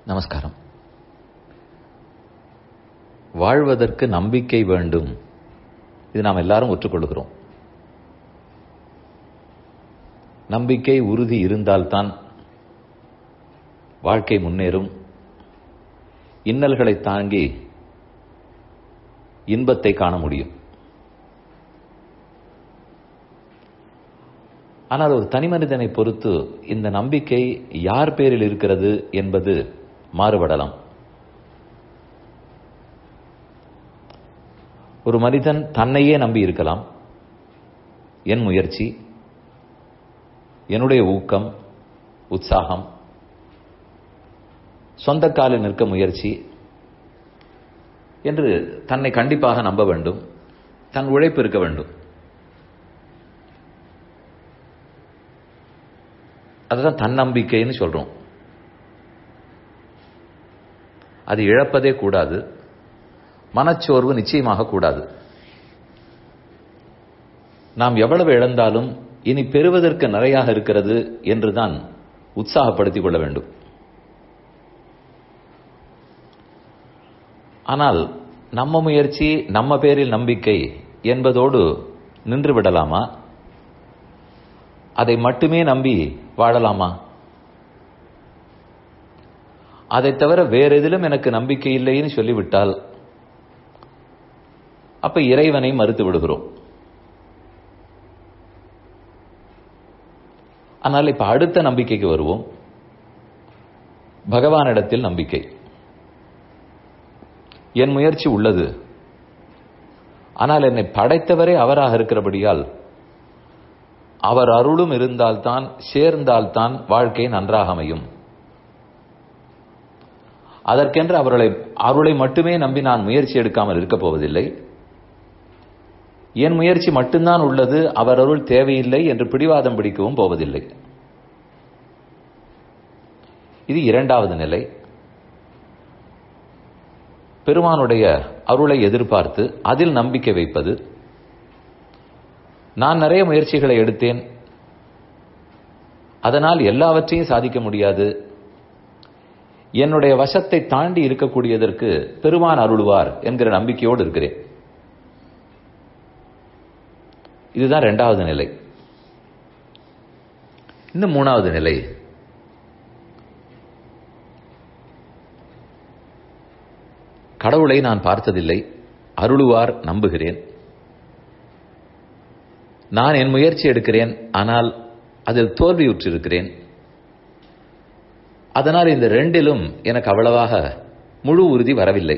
நமஸ்காரம் வாழ்வதற்கு நம்பிக்கை வேண்டும் இது நாம் எல்லாரும் ஒற்றுக்கொள்கிறோம் நம்பிக்கை உறுதி இருந்தால்தான் வாழ்க்கை முன்னேறும் இன்னல்களை தாங்கி இன்பத்தை காண முடியும் ஆனால் ஒரு தனிமனிதனை பொறுத்து இந்த நம்பிக்கை யார் பேரில் இருக்கிறது என்பது மாறுபடலாம் ஒரு மனிதன் தன்னையே நம்பி இருக்கலாம் என் முயற்சி என்னுடைய ஊக்கம் உற்சாகம் சொந்த காலில் நிற்க முயற்சி என்று தன்னை கண்டிப்பாக நம்ப வேண்டும் தன் உழைப்பு இருக்க வேண்டும் அதுதான் தன்னம்பிக்கைன்னு சொல்றோம் அது இழப்பதே கூடாது மனச்சோர்வு நிச்சயமாக கூடாது நாம் எவ்வளவு இழந்தாலும் இனி பெறுவதற்கு நிறையாக இருக்கிறது என்றுதான் உற்சாகப்படுத்திக் கொள்ள வேண்டும் ஆனால் நம்ம முயற்சி நம்ம பேரில் நம்பிக்கை என்பதோடு நின்று விடலாமா அதை மட்டுமே நம்பி வாழலாமா அதை தவிர வேற எதிலும் எனக்கு நம்பிக்கை இல்லைன்னு சொல்லிவிட்டால் அப்ப இறைவனை மறுத்து விடுகிறோம் ஆனால் இப்ப அடுத்த நம்பிக்கைக்கு வருவோம் பகவானிடத்தில் நம்பிக்கை என் முயற்சி உள்ளது ஆனால் என்னை படைத்தவரே அவராக இருக்கிறபடியால் அவர் அருளும் இருந்தால்தான் சேர்ந்தால்தான் வாழ்க்கை நன்றாக அமையும் அதற்கென்று அவர்களை அருளை மட்டுமே நம்பி நான் முயற்சி எடுக்காமல் இருக்கப் போவதில்லை என் முயற்சி மட்டும்தான் உள்ளது அவர் அருள் தேவையில்லை என்று பிடிவாதம் பிடிக்கவும் போவதில்லை இது இரண்டாவது நிலை பெருமானுடைய அருளை எதிர்பார்த்து அதில் நம்பிக்கை வைப்பது நான் நிறைய முயற்சிகளை எடுத்தேன் அதனால் எல்லாவற்றையும் சாதிக்க முடியாது என்னுடைய வசத்தை தாண்டி இருக்கக்கூடியதற்கு பெருமான் அருள்வார் என்கிற நம்பிக்கையோடு இருக்கிறேன் இதுதான் இரண்டாவது நிலை இன்னும் மூணாவது நிலை கடவுளை நான் பார்த்ததில்லை அருளுவார் நம்புகிறேன் நான் என் முயற்சி எடுக்கிறேன் ஆனால் அதில் தோல்வியுற்றிருக்கிறேன் அதனால் இந்த ரெண்டிலும் எனக்கு அவ்வளவாக முழு உறுதி வரவில்லை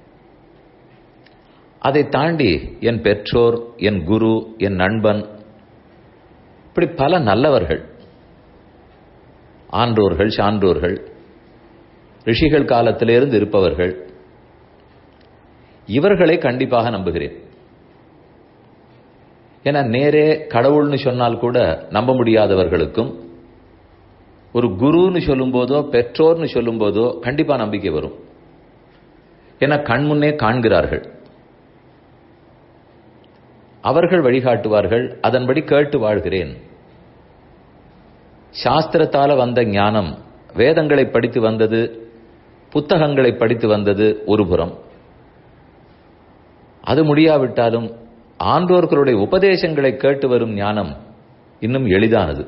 அதை தாண்டி என் பெற்றோர் என் குரு என் நண்பன் இப்படி பல நல்லவர்கள் ஆன்றோர்கள் சான்றோர்கள் ரிஷிகள் காலத்திலிருந்து இருப்பவர்கள் இவர்களை கண்டிப்பாக நம்புகிறேன் ஏன்னா நேரே கடவுள்னு சொன்னால் கூட நம்ப முடியாதவர்களுக்கும் ஒரு குருன்னு சொல்லும் போதோ பெற்றோர்னு சொல்லும் போதோ கண்டிப்பா நம்பிக்கை வரும் ஏன்னா கண்முன்னே காண்கிறார்கள் அவர்கள் வழிகாட்டுவார்கள் அதன்படி கேட்டு வாழ்கிறேன் சாஸ்திரத்தால வந்த ஞானம் வேதங்களை படித்து வந்தது புத்தகங்களை படித்து வந்தது ஒரு புறம் அது முடியாவிட்டாலும் ஆன்றோர்களுடைய உபதேசங்களை கேட்டு வரும் ஞானம் இன்னும் எளிதானது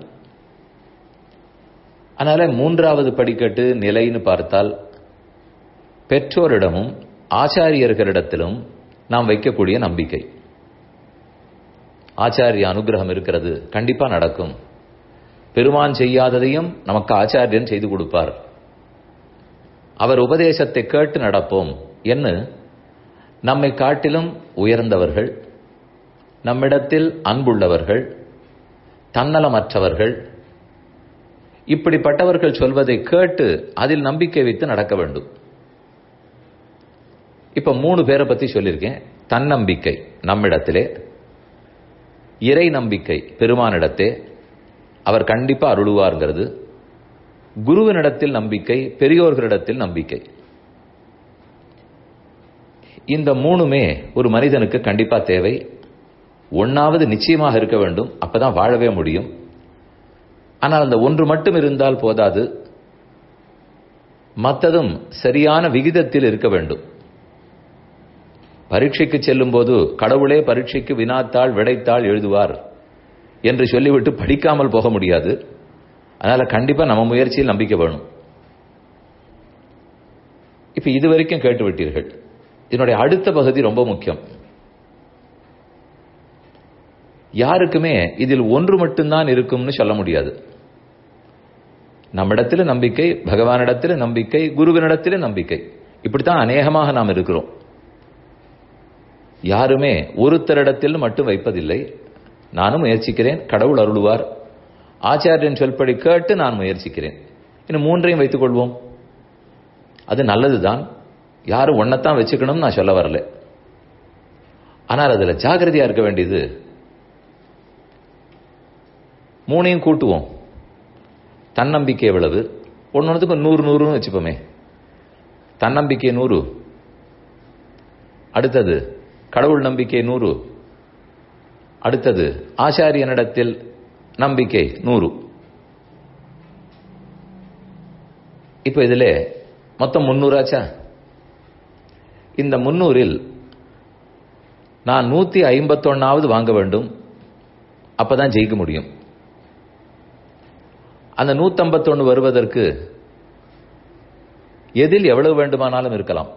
அதனால மூன்றாவது படிக்கட்டு நிலைன்னு பார்த்தால் பெற்றோரிடமும் ஆச்சாரியர்களிடத்திலும் நாம் வைக்கக்கூடிய நம்பிக்கை ஆச்சாரிய அனுகிரகம் இருக்கிறது கண்டிப்பா நடக்கும் பெருமான் செய்யாததையும் நமக்கு ஆச்சாரியன் செய்து கொடுப்பார் அவர் உபதேசத்தை கேட்டு நடப்போம் என்று நம்மை காட்டிலும் உயர்ந்தவர்கள் நம்மிடத்தில் அன்புள்ளவர்கள் தன்னலமற்றவர்கள் இப்படிப்பட்டவர்கள் சொல்வதை கேட்டு அதில் நம்பிக்கை வைத்து நடக்க வேண்டும் இப்ப மூணு பேரை பத்தி சொல்லியிருக்கேன் தன்னம்பிக்கை நம்மிடத்திலே இறை நம்பிக்கை பெருமானிடத்தே அவர் கண்டிப்பா அருளுவார்ங்கிறது குருவினிடத்தில் நம்பிக்கை பெரியோர்களிடத்தில் நம்பிக்கை இந்த மூணுமே ஒரு மனிதனுக்கு கண்டிப்பா தேவை ஒன்னாவது நிச்சயமாக இருக்க வேண்டும் அப்பதான் வாழவே முடியும் ஆனால் அந்த ஒன்று மட்டும் இருந்தால் போதாது மற்றதும் சரியான விகிதத்தில் இருக்க வேண்டும் பரீட்சைக்கு செல்லும் போது கடவுளே பரீட்சைக்கு வினாத்தாள் விடைத்தாள் எழுதுவார் என்று சொல்லிவிட்டு படிக்காமல் போக முடியாது அதனால கண்டிப்பா நம்ம முயற்சியில் நம்பிக்கை வேணும் இப்ப இது வரைக்கும் கேட்டு விட்டீர்கள் இதனுடைய அடுத்த பகுதி ரொம்ப முக்கியம் யாருக்குமே இதில் ஒன்று மட்டும்தான் இருக்கும்னு சொல்ல முடியாது நம்மிடத்தில் நம்பிக்கை பகவானிடத்தில் நம்பிக்கை குருவினிடத்தில் நம்பிக்கை இப்படித்தான் அநேகமாக நாம் இருக்கிறோம் யாருமே ஒருத்தரிடத்தில் மட்டும் வைப்பதில்லை நானும் முயற்சிக்கிறேன் கடவுள் அருளுவார் ஆச்சாரியன் சொல்படி கேட்டு நான் முயற்சிக்கிறேன் இன்னும் மூன்றையும் வைத்துக் கொள்வோம் அது நல்லதுதான் யாரும் ஒன்னத்தான் வச்சுக்கணும்னு நான் சொல்ல வரல ஆனால் அதுல ஜாகிரதையா இருக்க வேண்டியது மூணையும் கூட்டுவோம் தன்னம்பிக்கை எவ்வளவு ஒன்னொன்னுக்கு நூறு நூறுன்னு வச்சுப்போமே தன்னம்பிக்கை நூறு அடுத்தது கடவுள் நம்பிக்கை நூறு அடுத்தது ஆச்சாரியனிடத்தில் நம்பிக்கை நூறு இப்ப இதுல மொத்தம் முன்னூறாச்சா இந்த முன்னூறில் நான் நூத்தி ஐம்பத்தொன்னாவது வாங்க வேண்டும் அப்பதான் ஜெயிக்க முடியும் அந்த நூத்தம்பத்தொன்னு வருவதற்கு எதில் எவ்வளவு வேண்டுமானாலும் இருக்கலாம்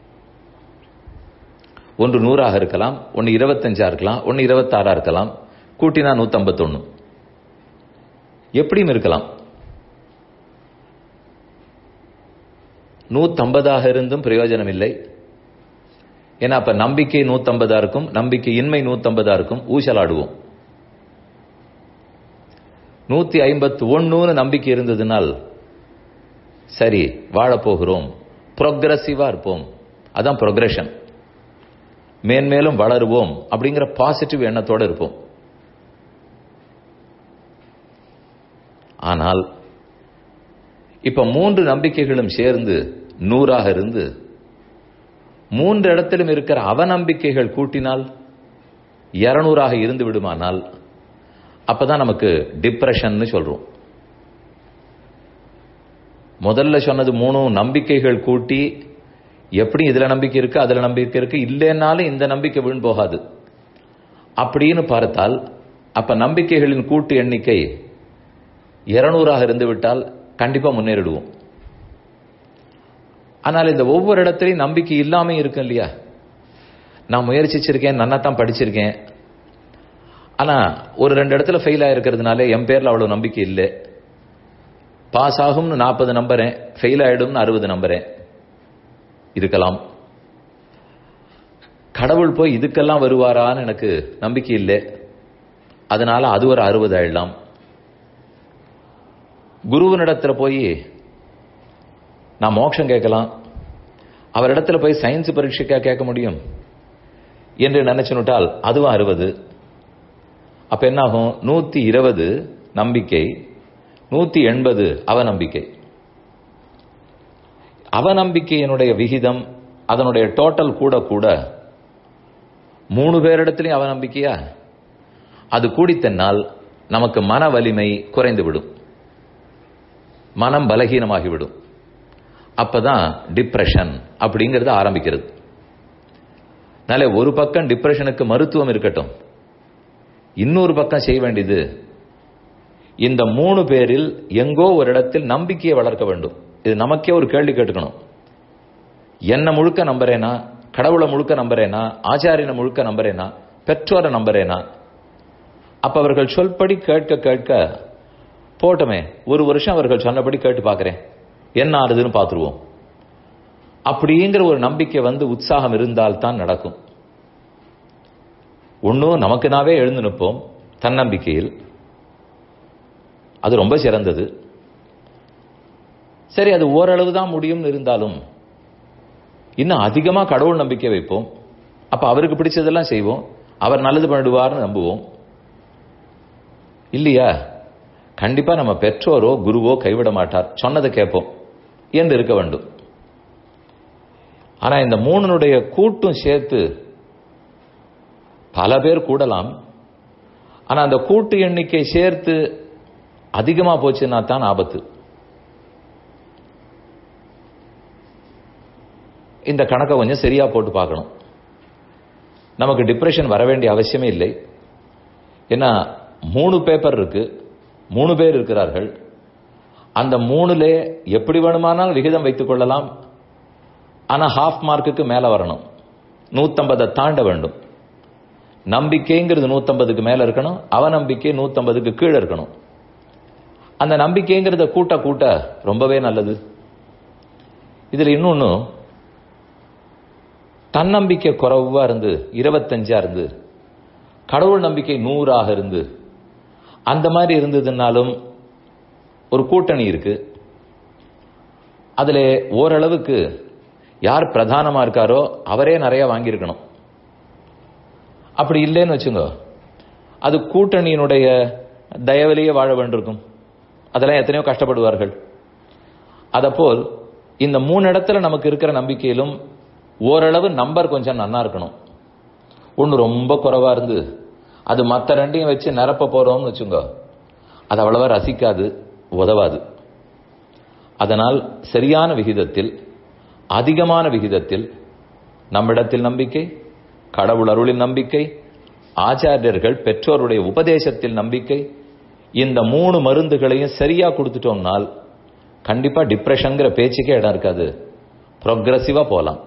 ஒன்று நூறாக இருக்கலாம் ஒன்று இருபத்தஞ்சா இருக்கலாம் ஒன்று இருபத்தாறா இருக்கலாம் கூட்டினா நூத்தம்பத்தொன்னு எப்படியும் இருக்கலாம் நூத்தம்பதாக இருந்தும் பிரயோஜனம் இல்லை ஏன்னா அப்ப நம்பிக்கை நூத்தம்பதா இருக்கும் நம்பிக்கை இன்மை நூத்தம்பதா இருக்கும் ஊசலாடுவோம் நூத்தி ஐம்பத்தி ஒன்னுன்னு நம்பிக்கை இருந்ததுனால் சரி வாழப்போகிறோம் ப்ரோக்ரஸிவா இருப்போம் அதான் ப்ரொக்ரெஷன் மேன்மேலும் வளருவோம் அப்படிங்கிற பாசிட்டிவ் எண்ணத்தோடு இருப்போம் ஆனால் இப்ப மூன்று நம்பிக்கைகளும் சேர்ந்து நூறாக இருந்து மூன்று இடத்திலும் இருக்கிற அவநம்பிக்கைகள் கூட்டினால் இருநூறாக இருந்து விடுமானால் அப்பதான் நமக்கு டிப்ரெஷன் சொல்றோம் முதல்ல சொன்னது மூணு நம்பிக்கைகள் கூட்டி எப்படி இதுல நம்பிக்கை இருக்கு அதுல நம்பிக்கை இருக்கு இல்லைன்னாலும் இந்த நம்பிக்கை வீண் போகாது அப்படின்னு பார்த்தால் அப்ப நம்பிக்கைகளின் கூட்டு எண்ணிக்கை இருநூறாக இருந்து விட்டால் கண்டிப்பா முன்னேறிடுவோம் ஆனால் இந்த ஒவ்வொரு இடத்துலையும் நம்பிக்கை இல்லாம இருக்கும் இல்லையா நான் முயற்சிச்சிருக்கேன் நன்னா தான் படிச்சிருக்கேன் ஆனா ஒரு ரெண்டு இடத்துல ஃபெயில் ஆயிருக்கிறதுனால என் பேர்ல அவ்வளவு நம்பிக்கை இல்லை பாஸ் ஆகும்னு நாற்பது நம்புறேன் ஃபெயில் ஆயிடும்னு அறுபது நம்புறேன் இருக்கலாம் கடவுள் போய் இதுக்கெல்லாம் வருவாரான்னு எனக்கு நம்பிக்கை இல்லை அதனால அது ஒரு அறுபது ஆயிடலாம் குருவனிடத்துல போய் நான் மோட்சம் கேட்கலாம் அவரிடத்துல போய் சயின்ஸ் பரீட்சைக்கா கேட்க முடியும் என்று நினைச்சுனுட்டால் அதுவும் அறுபது அப்ப என்னாகும் நூத்தி இருபது நம்பிக்கை நூத்தி எண்பது அவநம்பிக்கை அவநம்பிக்கையினுடைய விகிதம் அதனுடைய டோட்டல் கூட கூட மூணு பேரிடத்திலையும் அவநம்பிக்கையா அது கூடித்தன்னால் நமக்கு மன வலிமை குறைந்துவிடும் மனம் பலகீனமாகிவிடும் அப்பதான் டிப்ரெஷன் அப்படிங்கிறது ஆரம்பிக்கிறது அதனால ஒரு பக்கம் டிப்ரெஷனுக்கு மருத்துவம் இருக்கட்டும் இன்னொரு பக்கம் செய்ய வேண்டியது இந்த மூணு பேரில் எங்கோ ஒரு இடத்தில் நம்பிக்கையை வளர்க்க வேண்டும் இது நமக்கே ஒரு கேள்வி கேட்டுக்கணும் என்ன முழுக்க நம்புறேனா கடவுளை முழுக்க நம்புறேனா ஆச்சாரியனை முழுக்க நம்புறேனா பெற்றோரை நம்புறேனா அப்ப அவர்கள் சொல்படி கேட்க கேட்க போட்டமே ஒரு வருஷம் அவர்கள் சொன்னபடி கேட்டு பார்க்கிறேன் என்ன ஆறுதுன்னு பார்த்துருவோம் அப்படிங்கிற ஒரு நம்பிக்கை வந்து உற்சாகம் இருந்தால் தான் நடக்கும் ஒன்னும் நமக்கு நாவே எழுந்து நிற்போம் தன்னம்பிக்கையில் அது ரொம்ப சிறந்தது சரி அது ஓரளவு தான் முடியும்னு இருந்தாலும் இன்னும் அதிகமா கடவுள் நம்பிக்கை வைப்போம் அப்ப அவருக்கு பிடிச்சதெல்லாம் செய்வோம் அவர் நல்லது பண்ணிடுவார்னு நம்புவோம் இல்லையா கண்டிப்பா நம்ம பெற்றோரோ குருவோ கைவிட மாட்டார் சொன்னதை கேட்போம் என்று இருக்க வேண்டும் ஆனா இந்த மூணுனுடைய கூட்டும் சேர்த்து பல பேர் கூடலாம் ஆனா அந்த கூட்டு எண்ணிக்கை சேர்த்து அதிகமா போச்சுன்னா தான் ஆபத்து இந்த கணக்கை கொஞ்சம் சரியா போட்டு பார்க்கணும் நமக்கு டிப்ரெஷன் வர வேண்டிய அவசியமே இல்லை ஏன்னா மூணு பேப்பர் இருக்கு மூணு பேர் இருக்கிறார்கள் அந்த மூணுல எப்படி வேணுமானால் விகிதம் வைத்துக் கொள்ளலாம் ஆனா ஹாஃப் மார்க்குக்கு மேல வரணும் நூத்தம்பதை தாண்ட வேண்டும் நம்பிக்கைங்கிறது நூத்தம்பதுக்கு மேல இருக்கணும் அவநம்பிக்கை நூத்தம்பதுக்கு கீழே இருக்கணும் அந்த நம்பிக்கைங்கிறத கூட்ட கூட்ட ரொம்பவே நல்லது இதுல இன்னொன்னு தன்னம்பிக்கை குறைவா இருந்து இருபத்தஞ்சா இருந்து கடவுள் நம்பிக்கை நூறாக இருந்து அந்த மாதிரி இருந்ததுனாலும் ஒரு கூட்டணி இருக்கு அதுல ஓரளவுக்கு யார் பிரதானமா இருக்காரோ அவரே நிறைய வாங்கியிருக்கணும் அப்படி இல்லைன்னு வச்சுங்க அது கூட்டணியினுடைய தயவிலேயே வாழ வேண்டியிருக்கும் அதெல்லாம் எத்தனையோ கஷ்டப்படுவார்கள் அதப்போல் இந்த மூணு இடத்துல நமக்கு இருக்கிற நம்பிக்கையிலும் ஓரளவு நம்பர் கொஞ்சம் நன்னா இருக்கணும் ஒன்று ரொம்ப குறைவா இருந்து அது மற்ற ரெண்டையும் வச்சு நிரப்ப போறோம்னு வச்சுங்க அது அவ்வளவா ரசிக்காது உதவாது அதனால் சரியான விகிதத்தில் அதிகமான விகிதத்தில் நம்மிடத்தில் நம்பிக்கை கடவுள் அருளின் நம்பிக்கை ஆச்சாரியர்கள் பெற்றோருடைய உபதேசத்தில் நம்பிக்கை இந்த மூணு மருந்துகளையும் சரியா கொடுத்துட்டோம்னால் கண்டிப்பா டிப்ரெஷன்ங்கிற பேச்சுக்கே இடம் இருக்காது ப்ரோக்ரஸிவா போலாம்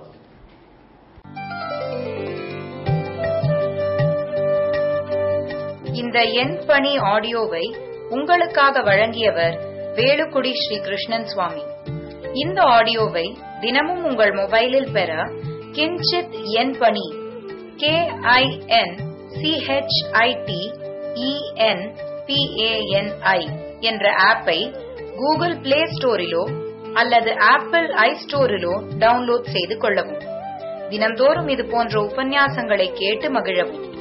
இந்த எண் பணி ஆடியோவை உங்களுக்காக வழங்கியவர் வேலுக்குடி ஸ்ரீ கிருஷ்ணன் சுவாமி இந்த ஆடியோவை தினமும் உங்கள் மொபைலில் பெற கிஞ்சித் எண் பணி கே ஐ என் சிஹெச்ஐடி இஎன் பிஏஎன்ஐ என்ற ஆப்பை கூகுள் பிளே ஸ்டோரிலோ அல்லது ஆப்பிள் ஐ ஸ்டோரிலோ டவுன்லோட் செய்து கொள்ளவும் தினந்தோறும் இது போன்ற உபன்யாசங்களை கேட்டு மகிழவும்